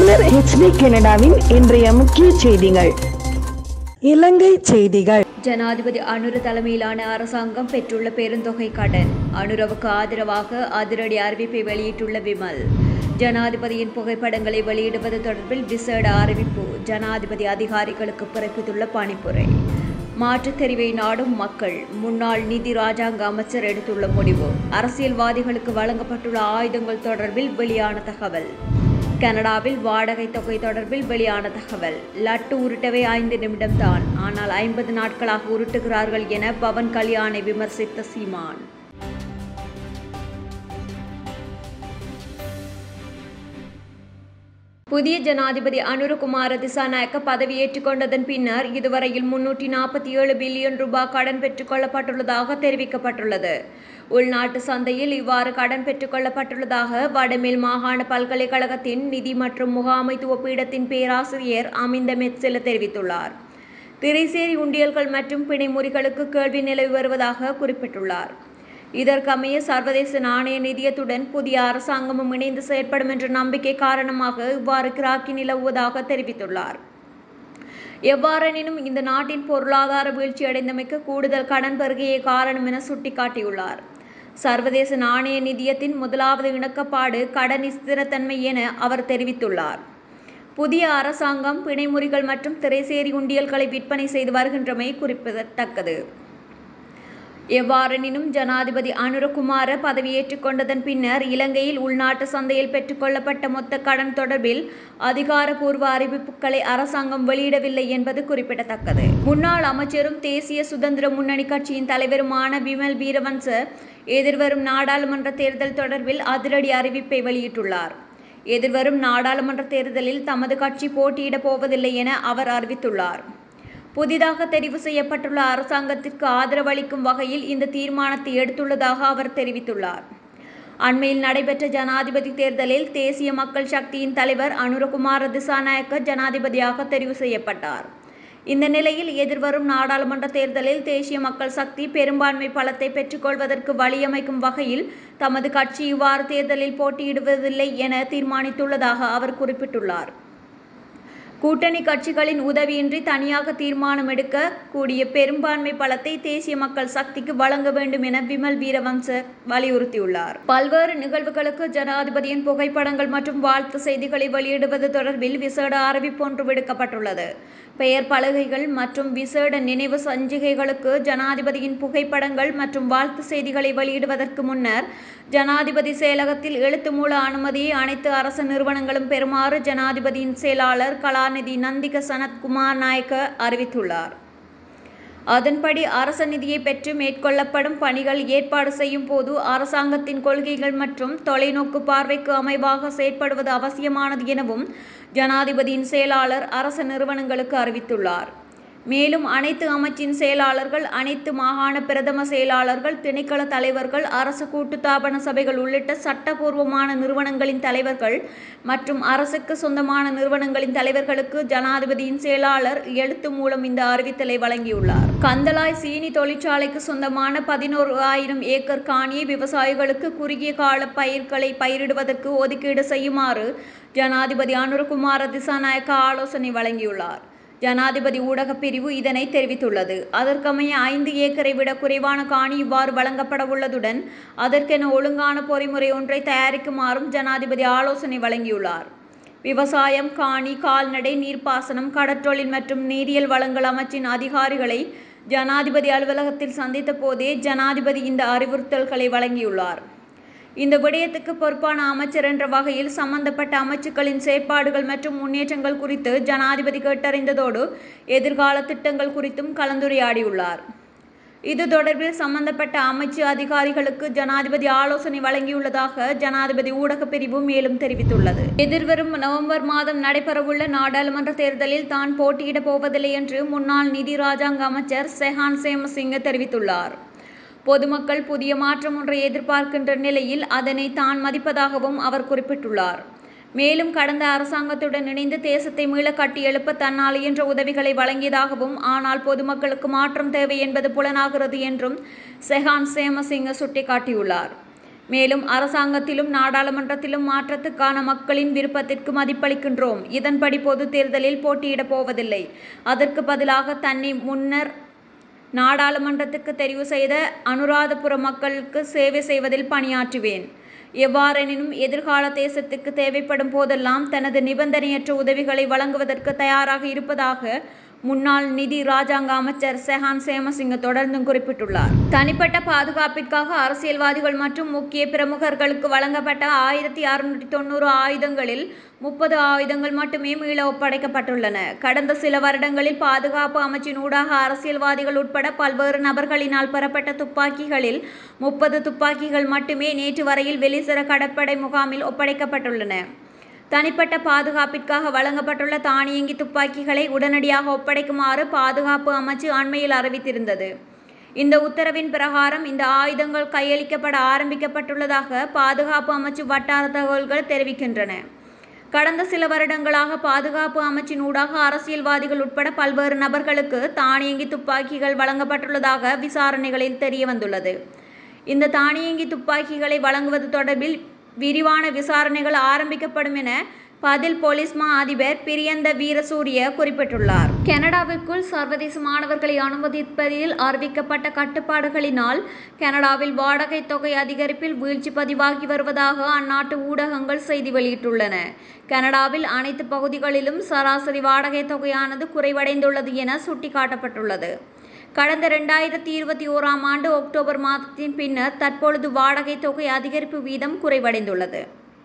மலர் HD கனடாவின் இன்றைய முக்கிய செய்திகள் இலங்கை செய்திகள் ஜனாதிபதி அனுர தலைமையிலான அரசாங்கம் பெற்றுள்ள பெருந்தொகை கடன் அனுரவுக்கு ஆதரவாக அதிரடி அறிவிப்பை வெளியிட்டுள்ள விமல் ஜனாதிபதியின் புகைப்படங்களை வெளியிடுவது தொடர்பில் விசேட அறிவிப்பு ஜனாதிபதி அதிகாரிகளுக்கு பிறப்பித்துள்ள பணிப்புரை மாற்றுத் தெரிவை நாடும் மக்கள் முன்னாள் நிதி ராஜாங்க அமைச்சர் எடுத்துள்ள முடிவு அரசியல்வாதிகளுக்கு வழங்கப்பட்டுள்ள ஆயுதங்கள் தொடர்பில் வெளியான தகவல் கனடாவில் வாடகை தொகை தொடர்பில் வெளியான தகவல் லட்டு உருட்டவே ஐந்து நிமிடம்தான் ஆனால் ஐம்பது நாட்களாக உருட்டுகிறார்கள் என பவன் கல்யாணை விமர்சித்த சீமான் புதிய ஜனாதிபதி அனுரகுமார திசாநாயக்க பதவியேற்றுக் கொண்டதன் பின்னர் இதுவரையில் முன்னூற்றி நாற்பத்தி ஏழு பில்லியன் ரூபாய் கடன் பெற்றுக்கொள்ளப்பட்டுள்ளதாக தெரிவிக்கப்பட்டுள்ளது உள்நாட்டு சந்தையில் இவ்வாறு கடன் பெற்றுக்கொள்ளப்பட்டுள்ளதாக வடமேல் மாகாண பல்கலைக்கழகத்தின் நிதி மற்றும் முகாமைத்துவ பீடத்தின் பேராசிரியர் அமிந்த மெட்செல தெரிவித்துள்ளார் திரைசேரி உண்டியல்கள் மற்றும் பிணைமுறிகளுக்கு கேள்வி நிலவி வருவதாக குறிப்பிட்டுள்ளார் இதற்கமைய சர்வதேச நாணய நிதியத்துடன் புதிய அரசாங்கமும் இணைந்து செயற்படும் என்ற நம்பிக்கை காரணமாக இவ்வாறு கிராக்கி நிலவுவதாக தெரிவித்துள்ளார் எவ்வாறெனினும் இந்த நாட்டின் பொருளாதார வீழ்ச்சி அடைந்தமைக்கு கூடுதல் கடன் பெருகையே காரணம் என சுட்டிக்காட்டியுள்ளார் சர்வதேச நாணய நிதியத்தின் முதலாவது இணக்கப்பாடு கடன் ஸ்திரத்தன்மை என அவர் தெரிவித்துள்ளார் புதிய அரசாங்கம் பிணைமுறிகள் மற்றும் திரைசேரி உண்டியல்களை விற்பனை செய்து வருகின்றமை குறிப்பிடத்தக்கது எவ்வாறெனினும் ஜனாதிபதி அனுரகுமார பதவியேற்றுக் கொண்டதன் பின்னர் இலங்கையில் உள்நாட்டு சந்தையில் பெற்றுக்கொள்ளப்பட்ட மொத்த கடன் தொடர்பில் அதிகாரப்பூர்வ அறிவிப்புகளை அரசாங்கம் வெளியிடவில்லை என்பது குறிப்பிடத்தக்கது முன்னாள் அமைச்சரும் தேசிய சுதந்திர முன்னணி கட்சியின் தலைவருமான விமல் வீரவன்ச எதிர்வரும் நாடாளுமன்ற தேர்தல் தொடர்பில் அதிரடி அறிவிப்பை வெளியிட்டுள்ளார் எதிர்வரும் நாடாளுமன்ற தேர்தலில் தமது கட்சி போட்டியிடப் போவதில்லை என அவர் அறிவித்துள்ளார் புதிதாக தெரிவு செய்யப்பட்டுள்ள அரசாங்கத்திற்கு ஆதரவளிக்கும் வகையில் இந்த தீர்மானத்தை எடுத்துள்ளதாக அவர் தெரிவித்துள்ளார் அண்மையில் நடைபெற்ற ஜனாதிபதி தேர்தலில் தேசிய மக்கள் சக்தியின் தலைவர் அனுரகுமார திசாநாயக்க ஜனாதிபதியாக தெரிவு செய்யப்பட்டார் இந்த நிலையில் எதிர்வரும் நாடாளுமன்ற தேர்தலில் தேசிய மக்கள் சக்தி பெரும்பான்மை பலத்தை பெற்றுக்கொள்வதற்கு வழியமைக்கும் வகையில் தமது கட்சி இவ்வாறு தேர்தலில் போட்டியிடுவதில்லை என தீர்மானித்துள்ளதாக அவர் குறிப்பிட்டுள்ளார் கூட்டணி கட்சிகளின் உதவியின்றி தனியாக தீர்மானம் எடுக்க கூடிய பெரும்பான்மை பலத்தை தேசிய மக்கள் சக்திக்கு வழங்க வேண்டும் என விமல் வீரவம்ச வலியுறுத்தியுள்ளார் பல்வேறு நிகழ்வுகளுக்கு ஜனாதிபதியின் புகைப்படங்கள் மற்றும் வாழ்த்து செய்திகளை வெளியிடுவது தொடர்பில் விசேட அறிவிப்பு ஒன்று விடுக்கப்பட்டுள்ளது பெயர் பலகைகள் மற்றும் விசேட நினைவு சஞ்சிகைகளுக்கு ஜனாதிபதியின் புகைப்படங்கள் மற்றும் வாழ்த்து செய்திகளை வெளியிடுவதற்கு முன்னர் ஜனாதிபதி செயலகத்தில் எழுத்து மூல அனுமதியை அனைத்து அரசு நிறுவனங்களும் பெறுமாறு ஜனாதிபதியின் செயலாளர் கலாநிதி நந்திக சனத்குமார் நாயக்க அறிவித்துள்ளார் அதன்படி அரச நிதியை பெற்று மேற்கொள்ளப்படும் பணிகள் ஏற்பாடு செய்யும் போது அரசாங்கத்தின் கொள்கைகள் மற்றும் தொலைநோக்கு பார்வைக்கு அமைவாக செயற்படுவது அவசியமானது எனவும் ஜனாதிபதியின் செயலாளர் அரச நிறுவனங்களுக்கு அறிவித்துள்ளார் மேலும் அனைத்து அமைச்சின் செயலாளர்கள் அனைத்து மாகாண பிரதம செயலாளர்கள் திணைக்கள தலைவர்கள் அரசு கூட்டுத்தாபன சபைகள் உள்ளிட்ட சட்டபூர்வமான நிறுவனங்களின் தலைவர்கள் மற்றும் அரசுக்கு சொந்தமான நிறுவனங்களின் தலைவர்களுக்கு ஜனாதிபதியின் செயலாளர் எழுத்து மூலம் இந்த அறிவித்தலை வழங்கியுள்ளார் கந்தலாய் சீனி தொழிற்சாலைக்கு சொந்தமான பதினோரு ஆயிரம் ஏக்கர் காணியை விவசாயிகளுக்கு குறுகிய கால பயிர்களை பயிரிடுவதற்கு ஒதுக்கீடு செய்யுமாறு ஜனாதிபதி அனுரகுமார திசாநாயக்க ஆலோசனை வழங்கியுள்ளார் ஜனாதிபதி ஊடகப் பிரிவு இதனை தெரிவித்துள்ளது அதற்கமைய ஐந்து ஏக்கரை விட குறைவான காணி இவ்வாறு வழங்கப்பட உள்ளதுடன் அதற்கென ஒழுங்கான பொறிமுறை ஒன்றை தயாரிக்குமாறும் ஜனாதிபதி ஆலோசனை வழங்கியுள்ளார் விவசாயம் காணி கால்நடை நீர்ப்பாசனம் கடற்றொழில் மற்றும் நீரியல் வளங்கள் அமைச்சின் அதிகாரிகளை ஜனாதிபதி அலுவலகத்தில் சந்தித்த போதே ஜனாதிபதி இந்த அறிவுறுத்தல்களை வழங்கியுள்ளார் இந்த விடயத்துக்கு பொறுப்பான அமைச்சர் என்ற வகையில் சம்பந்தப்பட்ட அமைச்சுக்களின் செயற்பாடுகள் மற்றும் முன்னேற்றங்கள் குறித்து ஜனாதிபதி கேட்டறிந்ததோடு எதிர்கால திட்டங்கள் குறித்தும் கலந்துரையாடியுள்ளார் இது தொடர்பில் சம்பந்தப்பட்ட அமைச்சு அதிகாரிகளுக்கு ஜனாதிபதி ஆலோசனை வழங்கியுள்ளதாக ஜனாதிபதி ஊடகப் பிரிவு மேலும் தெரிவித்துள்ளது எதிர்வரும் நவம்பர் மாதம் நடைபெறவுள்ள நாடாளுமன்ற தேர்தலில் தான் போட்டியிடப் போவதில்லை என்று முன்னாள் நிதி ராஜாங்க அமைச்சர் செஹான் சேமசிங்க தெரிவித்துள்ளார் பொதுமக்கள் புதிய மாற்றம் ஒன்றை எதிர்பார்க்கின்ற நிலையில் அதனை தான் மதிப்பதாகவும் அவர் குறிப்பிட்டுள்ளார் மேலும் கடந்த அரசாங்கத்துடன் இணைந்து தேசத்தை மீள கட்டி எழுப்ப தன்னால் இயன்ற உதவிகளை வழங்கியதாகவும் ஆனால் பொதுமக்களுக்கு மாற்றம் தேவை என்பது புலனாகிறது என்றும் செஹான் சேமசிங்க சுட்டிக்காட்டியுள்ளார் மேலும் அரசாங்கத்திலும் நாடாளுமன்றத்திலும் மாற்றத்துக்கான மக்களின் விருப்பத்திற்கு மதிப்பளிக்கின்றோம் இதன்படி பொது தேர்தலில் போட்டியிடப் போவதில்லை அதற்கு பதிலாக தன்னை முன்னர் நாடாளுமன்றத்துக்கு தெரிவு செய்த அனுராதபுர மக்களுக்கு சேவை செய்வதில் பணியாற்றுவேன் எவ்வாறெனினும் எதிர்கால தேசத்துக்கு தேவைப்படும் போதெல்லாம் தனது நிபந்தனையற்ற உதவிகளை வழங்குவதற்கு தயாராக இருப்பதாக முன்னாள் நிதி ராஜாங்க அமைச்சர் செஹான் சேமசிங்க தொடர்ந்தும் குறிப்பிட்டுள்ளார் தனிப்பட்ட பாதுகாப்பிற்காக அரசியல்வாதிகள் மற்றும் முக்கிய பிரமுகர்களுக்கு வழங்கப்பட்ட ஆயிரத்தி அறுநூற்றி தொண்ணூறு ஆயுதங்களில் முப்பது ஆயுதங்கள் மட்டுமே மீள ஒப்படைக்கப்பட்டுள்ளன கடந்த சில வருடங்களில் பாதுகாப்பு அமைச்சின் ஊடாக அரசியல்வாதிகள் உட்பட பல்வேறு நபர்களினால் பெறப்பட்ட துப்பாக்கிகளில் முப்பது துப்பாக்கிகள் மட்டுமே நேற்று வரையில் வெளிசர கடற்படை முகாமில் ஒப்படைக்கப்பட்டுள்ளன தனிப்பட்ட பாதுகாப்பிற்காக வழங்கப்பட்டுள்ள தானியங்கி துப்பாக்கிகளை உடனடியாக ஒப்படைக்குமாறு பாதுகாப்பு அமைச்சு அண்மையில் அறிவித்திருந்தது இந்த உத்தரவின் பிரகாரம் இந்த ஆயுதங்கள் கையளிக்கப்பட ஆரம்பிக்கப்பட்டுள்ளதாக பாதுகாப்பு அமைச்சு வட்டார தகவல்கள் தெரிவிக்கின்றன கடந்த சில வருடங்களாக பாதுகாப்பு அமைச்சின் ஊடாக அரசியல்வாதிகள் உட்பட பல்வேறு நபர்களுக்கு தானியங்கி துப்பாக்கிகள் வழங்கப்பட்டுள்ளதாக விசாரணைகளில் தெரிய வந்துள்ளது இந்த தானியங்கி துப்பாக்கிகளை வழங்குவது தொடர்பில் விரிவான விசாரணைகள் ஆரம்பிக்கப்படும் என பதில் போலீஸ் மா அதிபர் பிரியந்த வீரசூரிய குறிப்பிட்டுள்ளார் கனடாவிற்குள் சர்வதேச மாணவர்களை அனுமதிப்பதில் அறிவிக்கப்பட்ட கட்டுப்பாடுகளினால் கனடாவில் வாடகை தொகை அதிகரிப்பில் வீழ்ச்சி பதிவாகி வருவதாக அந்நாட்டு ஊடகங்கள் செய்தி வெளியிட்டுள்ளன கனடாவில் அனைத்து பகுதிகளிலும் சராசரி வாடகை தொகையானது குறைவடைந்துள்ளது என சுட்டிக்காட்டப்பட்டுள்ளது கடந்த ரெண்டாயிரத்தி இருபத்தி ஓராம் ஆண்டு அக்டோபர் மாதத்தின் பின்னர் தற்பொழுது வாடகை தொகை அதிகரிப்பு வீதம் குறைவடைந்துள்ளது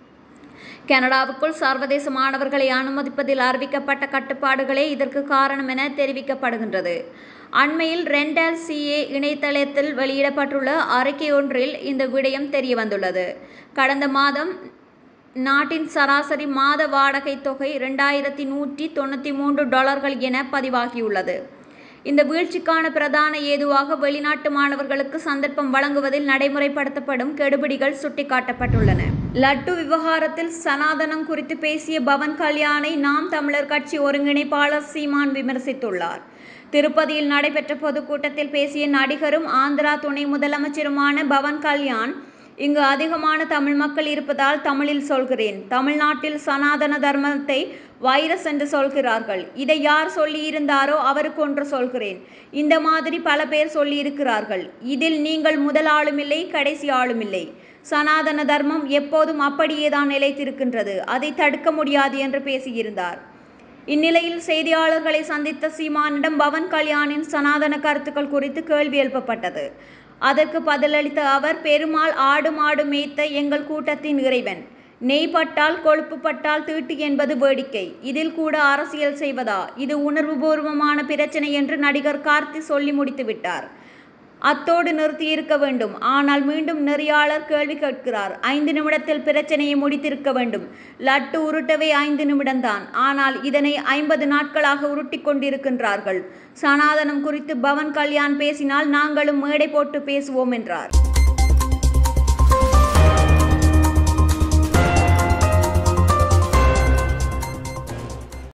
கனடாவுக்குள் சர்வதேச மாணவர்களை அனுமதிப்பதில் அறிவிக்கப்பட்ட கட்டுப்பாடுகளே இதற்கு காரணம் என தெரிவிக்கப்படுகின்றது அண்மையில் ரெண்டல் சிஏ இணையதளத்தில் வெளியிடப்பட்டுள்ள அறிக்கை ஒன்றில் இந்த விடயம் தெரிய வந்துள்ளது கடந்த மாதம் நாட்டின் சராசரி மாத வாடகை தொகை ரெண்டாயிரத்தி நூற்றி தொண்ணூற்றி மூன்று டாலர்கள் என பதிவாகியுள்ளது இந்த வீழ்ச்சிக்கான பிரதான ஏதுவாக வெளிநாட்டு மாணவர்களுக்கு சந்தர்ப்பம் வழங்குவதில் நடைமுறைப்படுத்தப்படும் கெடுபிடிகள் சுட்டிக்காட்டப்பட்டுள்ளன லட்டு விவகாரத்தில் சனாதனம் குறித்து பேசிய பவன் கல்யாணை நாம் தமிழர் கட்சி ஒருங்கிணைப்பாளர் சீமான் விமர்சித்துள்ளார் திருப்பதியில் நடைபெற்ற பொதுக்கூட்டத்தில் பேசிய நடிகரும் ஆந்திரா துணை முதலமைச்சருமான பவன் கல்யாண் இங்கு அதிகமான தமிழ் மக்கள் இருப்பதால் தமிழில் சொல்கிறேன் தமிழ்நாட்டில் சனாதன தர்மத்தை வைரஸ் என்று சொல்கிறார்கள் இதை யார் சொல்லியிருந்தாரோ அவருக்கு ஒன்று சொல்கிறேன் இந்த மாதிரி பல பேர் சொல்லியிருக்கிறார்கள் இதில் நீங்கள் முதல் ஆளுமில்லை கடைசி ஆளுமில்லை சனாதன தர்மம் எப்போதும் அப்படியே தான் நிலைத்திருக்கின்றது அதை தடுக்க முடியாது என்று பேசியிருந்தார் இந்நிலையில் செய்தியாளர்களை சந்தித்த சீமானிடம் பவன் கல்யாணின் சனாதன கருத்துக்கள் குறித்து கேள்வி எழுப்பப்பட்டது அதற்கு பதிலளித்த அவர் பெருமாள் ஆடு மாடு மேய்த்த எங்கள் கூட்டத்தின் இறைவன் நெய் பட்டால் கொழுப்பு பட்டால் தீட்டு என்பது வேடிக்கை இதில் கூட அரசியல் செய்வதா இது உணர்வுபூர்வமான பிரச்சனை என்று நடிகர் கார்த்தி சொல்லி முடித்து விட்டார் அத்தோடு நிறுத்தியிருக்க வேண்டும் ஆனால் மீண்டும் நெறியாளர் கேள்வி கேட்கிறார் ஐந்து நிமிடத்தில் பிரச்சனையை முடித்திருக்க வேண்டும் லட்டு உருட்டவே ஐந்து நிமிடம்தான் ஆனால் இதனை ஐம்பது நாட்களாக உருட்டி கொண்டிருக்கின்றார்கள் சனாதனம் குறித்து பவன் கல்யாண் பேசினால் நாங்களும் மேடை போட்டு பேசுவோம் என்றார்